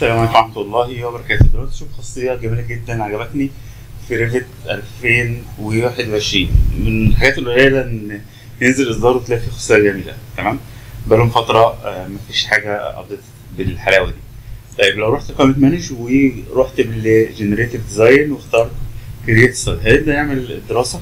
السلام عليكم ورحمة الله وبركاته دلوقتي شوف خاصية جميلة جدا عجبتني في ريفت 2021 من الحاجات القليلة إن ينزل إصدار وتلاقي فيه خاصية جميلة تمام بقالهم فترة آه، مفيش حاجة أبديت بالحلاوة دي طيب لو رحت قائمة مانج ورحت بالجنريتيف ديزاين واخترت كرييت ستايل هيبدأ يعمل دراسة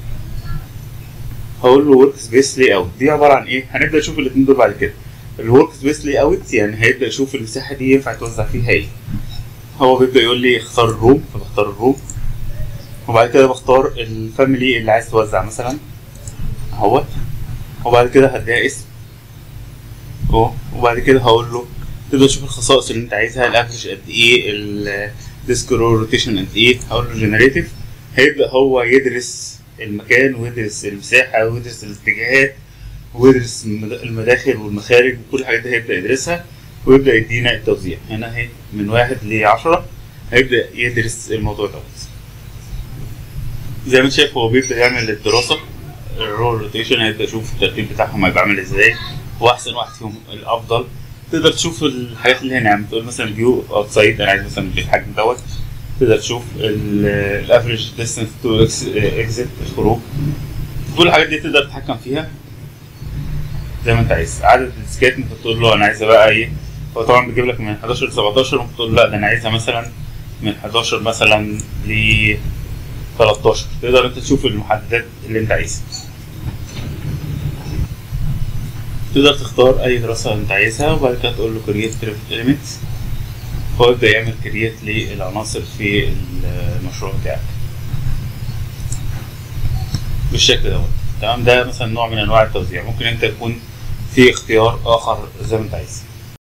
هقول له ورك سبيس لي اوت دي عبارة عن إيه؟ هنبدأ نشوف الاتنين دول بعد كده الورك سبيس لي اوت يعني هيبدا يشوف المساحه دي ينفع توزع فيها ايه هو بيبدا يقول لي اختار الروم فبختار الروم وبعد كده بختار الفاميلي اللي عايز توزع مثلا اهوت وبعد كده هديها اسم اهو وبعد كده هقول له تقدر تشوف الخصائص اللي انت عايزها الافرج قد ايه الديسك روتيشن قد ايه هقول له جنريتيف هيبدا هو يدرس المكان ويدرس المساحه ويدرس الاتجاهات ويدرس المد- المداخل والمخارج وكل الحاجات دي هيبدا يدرسها ويبدا يدينا التوزيع هنا اهي من واحد لعشرة هيبدا يدرس الموضوع دوت زي ما انت شايف هو بيبدا يعمل الدراسه الرول روتيشن هيبدا يشوف الترتيب بتاعهم هيبقى عامل ازاي واحسن واحد فيهم الافضل تقدر تشوف الحاجات اللي هنا يعني تقول مثلا فيو اوتسايد انا عايز مثلا بالحجم دوت تقدر تشوف الافريج ديستنس تو اكزيت الخروج كل الحاجات دي تقدر تتحكم فيها زي ما انت عايز عدد الديسكات ممكن تقول له انا عايزها بقى ايه هو طبعا بيجيب لك من 11 ل 17 ممكن تقول له لا ده انا عايزها مثلا من 11 مثلا ل 13 تقدر انت تشوف المحددات اللي انت عايزها تقدر تختار اي دراسة انت عايزها وبعد كده تقول له كرييت private element هو يبدأ يعمل كرييت للعناصر في المشروع بتاعك بالشكل دوت تمام ده مثلا نوع من انواع التوزيع ممكن انت يكون في اختيار اخر زي ما انت عايز